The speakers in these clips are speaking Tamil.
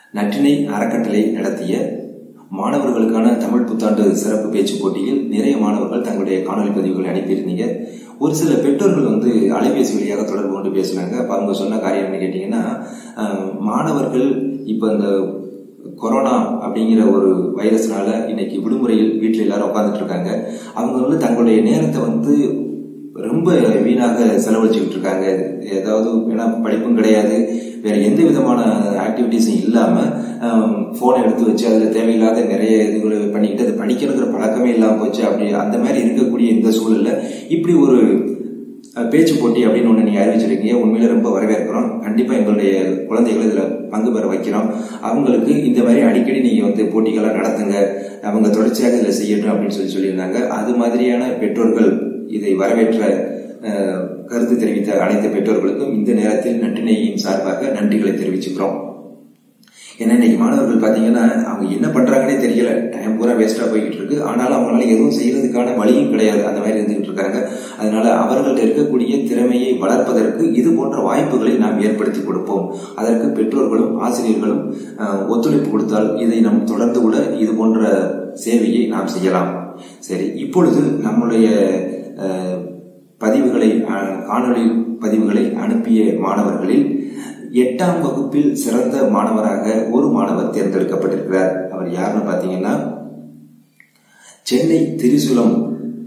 நற்றினை அறக்கட்டளை நடத்திய மாணவர்களுக்கான தமிழ் புத்தாண்டு சிறப்பு பேச்சு போட்டியில் நிறைய மாணவர்கள் தங்களுடைய காணொலி பதிவுகளை அனுப்பியிருந்தீங்க ஒரு சில பெற்றோர்கள் வந்து அலைபேசி வழியாக தொடர்பு கொண்டு பேசினாங்க அப்ப அவங்க சொன்ன காரியம் என்ன கேட்டீங்கன்னா அஹ், மாணவர்கள் இப்ப இந்த கொரோனா அப்படிங்கிற ஒரு வைரஸ்னால இன்னைக்கு விடுமுறையில் வீட்டில் எல்லாரும் உட்காந்துட்டு இருக்காங்க அவங்க வந்து தங்களுடைய நேரத்தை வந்து ரொம்ப வீணாக செலவழிச்சுக்கிட்டு இருக்காங்க ஏதாவது ஏன்னா படிப்பும் கிடையாது வேற எந்த விதமான ஆக்டிவிட்டிஸும் இல்லாம போனை எடுத்து வச்சு அதுல தேவையில்லாத நிறைய இதுகளை பண்ணிக்கிட்டு அது படிக்கணுங்கிற பழக்கமே இல்லாம போச்சு அப்படி அந்த மாதிரி இருக்கக்கூடிய இந்த சூழல்ல இப்படி ஒரு அஹ், பேச்சு போட்டி அப்படின்னு ஒண்ணு நீங்க அறிவிச்சிருக்கீங்க உண்மையில ரொம்ப வரவேற்கிறோம் கண்டிப்பா எங்களுடைய குழந்தைகளை இதுல பங்கு பெற வைக்கிறோம் அவங்களுக்கு இந்த மாதிரி அடிக்கடி நீங்க வந்து போட்டிகளை நடத்துங்க அவங்க தொடர்ச்சியாக இதுல செய்யட்டும் அப்படின்னு சொல்லி சொல்லியிருந்தாங்க அது மாதிரியான பெற்றோர்கள் இதை வரவேற்ற அஹ், கருத்து தெரிவித்த அனைத்து பெற்றோர்களுக்கும் இந்த நேரத்தில் நன்றினையின் சார்பாக நன்றிகளை தெரிவிச்சுக்கிறோம் ஏன்னா இன்னைக்கு மாணவர்கள் பாத்தீங்கன்னா அவங்க என்ன பண்றாங்கன்னே தெரியல டைம் பூரா வேஸ்டா போய்கிட்டு இருக்கு ஆனாலும் அவங்களால எதுவும் செய்யறதுக்கான வழியும் கிடையாது அந்த மாதிரி இருந்துகிட்டு இருக்காங்க அதனால அவர்கள்ட்ட இருக்கக்கூடிய திறமையை வளர்ப்பதற்கு இது போன்ற வாய்ப்புகளை நாம் ஏற்படுத்தி கொடுப்போம் அதற்கு பெற்றோர்களும் ஆசிரியர்களும் அஹ், ஒத்துழைப்பு கொடுத்தால் இதை நாம் தொடர்ந்து கூட இது போன்ற சேவையை நாம் செய்யலாம் சரி இப்பொழுது நம்முடைய அஹ், பதிவுகளை அஹ், காணொளி பதிவுகளை அனுப்பிய மாணவர்களில் எட்டாம் வகுப்பில் சிறந்த மாணவராக ஒரு மாணவர் தேர்ந்தெடுக்கப்பட்டிருக்கிறார் அவர் யாருன்னு பாத்தீங்கன்னா சென்னை திரிசூலம்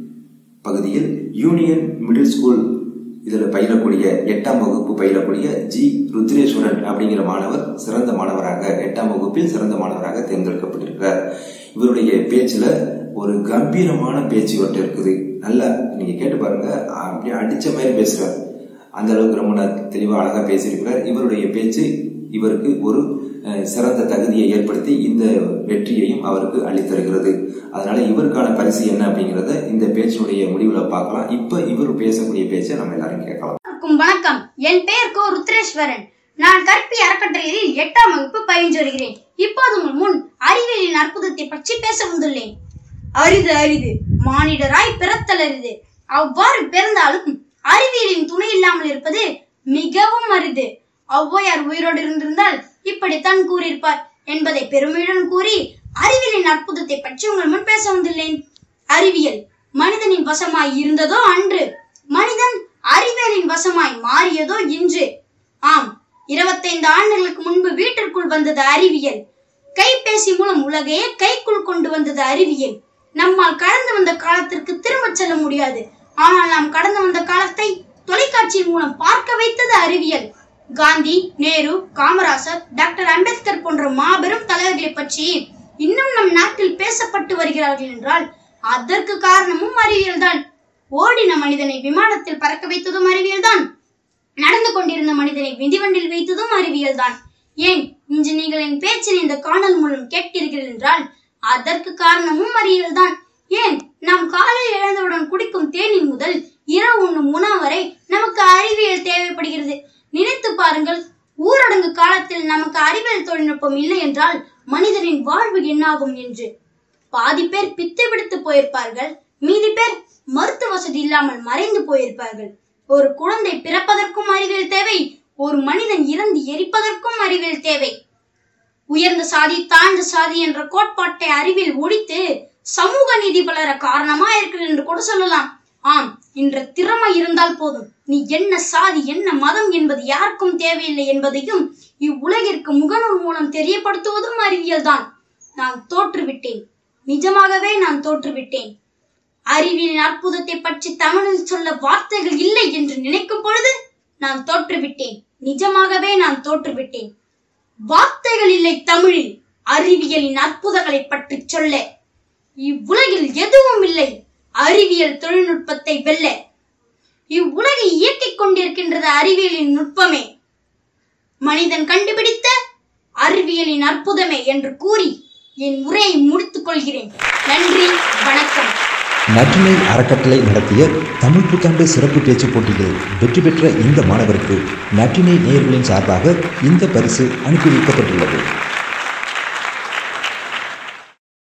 பகுதியில் யூனியன் மிடில் ஸ்கூல் இதுல பயிலக்கூடிய எட்டாம் வகுப்பு பயிலக்கூடிய ஜி ருத்ரேஸ்வரன் அப்படிங்கிற மாணவர் சிறந்த மாணவராக எட்டாம் வகுப்பில் சிறந்த மாணவராக தேர்ந்தெடுக்கப்பட்டிருக்கிறார் இவருடைய பேச்சுல ஒரு கம்பீரமான பேச்சு ஒன்று இருக்குது நல்லா நீங்க கேட்டு பாருங்க அப்படியே அடிச்ச மாதிரி பேசுறார் அந்த அளவுக்கு ரொம்ப ந- தெளிவா அழகா பேசியிருக்கிறார் இவருடைய பேச்சு இவருக்கு ஒரு அஹ், சிறந்த தகுதியை ஏற்படுத்தி இந்த வெற்றியையும் அவருக்கு அளித்தருகிறது அதனால இவருக்கான பரிசு என்ன அப்படிங்கறத இந்த பேச்சினுடைய முடிவுல பார்க்கலாம் இப்ப இவர் பேசக்கூடிய பேச்சை நம்ம எல்லாரும் கேட்கலாம் அனைவருக்கும் வணக்கம் என் பெயர் கோ ருத்ரேஸ்வரன் நான் கற்பி அறக்கட்டளையில் எட்டாம் வகுப்பு பயின்று வருகிறேன் இப்போது உங்கள் முன் அறிவியலின் அற்புதத்தை பற்றி பேச வந்துள்ளேன் அரிது அரிது மானிடராய் பிறத்தல் அரிது அவ்வாறு பிறந்தாலும் அறிவியலின் துணை இல்லாமல் இருப்பது மிகவும் அரிது ஔவையார் உயிரோடு இருந்திருந்தால் இப்படித்தான் கூறியிருப்பார் என்பதை பெருமையுடன் கூறி அறிவியலின் அற்புதத்தை பற்றி உங்கள் முன் பேச வந்துள்ளேன் அறிவியல் மனிதனின் வசமாய் இருந்ததோ அன்று மனிதன் அறிவியலின் வசமாய் மாறியதோ இன்று ஆம் இருபத்தைந்து ஆண்டுகளுக்கு முன்பு வீட்டிற்குள் வந்தது அறிவியல் கைபேசி மூலம் உலகையே கைக்குள் கொண்டு வந்தது அறிவியல் நம்மால் கடந்து வந்த காலத்திற்கு திரும்பச் செல்ல முடியாது ஆனால் நாம் கடந்து வந்த காலத்தை தொலைக்காட்சியின் மூலம் பார்க்க வைத்தது அறிவியல் காந்தி நேரு காமராசர் டாக்டர் அம்பேத்கர் போன்ற மாபெரும் தலைவர்களை பற்றி இன்னும் நம் நாட்டில் பேசப்பட்டு வருகிறார்கள் என்றால் அதற்கு காரணமும் அறிவியல் தான் ஓடின மனிதனை விமானத்தில் பறக்க வைத்ததும் அறிவியல் தான் நடந்து கொண்டிருந்த மனிதனை மிதிவண்டில் வைத்ததும் அறிவியல் தான் ஏன் இன்று நீங்கள் என் பேச்சில் இந்த காணல் மூலம் கேட்கிறீர்கள் என்றால் அதற்கு காரணமும் அறிவியல் தான் ஏன் நாம் காலையில் எழுந்தவுடன் குடிக்கும் தேநீர் முதல் இரவு உண்ணும் உணவு வரை நமக்கு அறிவியல் தேவைப்படுகிறது நினைத்து பாருங்கள் ஊரடங்கு காலத்தில் நமக்கு அறிவியல் தொழில்நுட்பம் இல்லை என்றால் மனிதனின் வாழ்வு என்னாகும் என்று பாதி பேர் பித்து பிடித்து போயிருப்பார்கள் மீதி பேர் மருத்துவ வசதி இல்லாமல் மறைந்து போயிருப்பார்கள் ஒரு குழந்தை பிறப்பதற்கும் அறிவியல் தேவை ஒரு மனிதன் இறந்து எரிப்பதற்கும் அறிவியல் தேவை உயர்ந்த சாதி தாழ்ந்த சாதி என்ற கோட்பாட்டை அறிவில் ஒழித்து சமூக நீதி வளர காரணமா இருக்கிறது என்று கூட சொல்லலாம் ஆம் என்ற திறமை இருந்தால் போதும் நீ என்ன சாதி என்ன மதம் என்பது யாருக்கும் தேவையில்லை என்பதையும் இவ்வுலகிற்கு முகநூல் மூலம் தெரியப்படுத்துவதும் அறிவியல் தான் நான் தோற்றுவிட்டேன் நிஜமாகவே நான் தோற்றுவிட்டேன் அறிவியலின் அற்புதத்தை பற்றி தமிழில் சொல்ல வார்த்தைகள் இல்லை என்று நினைக்கும் பொழுது நான் தோற்றுவிட்டேன் நிஜமாகவே நான் தோற்றுவிட்டேன் வார்த்தைகள் இல்லை தமிழில் அறிவியலின் அற்புதங்களை பற்றி சொல்ல இவ்வுலகில் எதுவும் இல்லை அறிவியல் தொழில்நுட்பத்தை வெல்ல இவ்வுலகை இயக்கிக் கொண்டிருக்கின்றது அறிவியலின் நுட்பமே மனிதன் கண்டுபிடித்த அறிவியலின் அற்புதமே என்று கூறி என் உரையை முடித்துக் கொள்கிறேன் நன்றி வணக்கம் நற்றினை அறக்கட்டளை நடத்திய தமிழ் புத்தாண்டு சிறப்பு பேச்சு போட்டியில் வெற்றி பெற்ற இந்த மாணவருக்கு நற்றினை நேயர்களின் சார்பாக இந்த பரிசு அனுப்பி வைக்கப்பட்டுள்ளது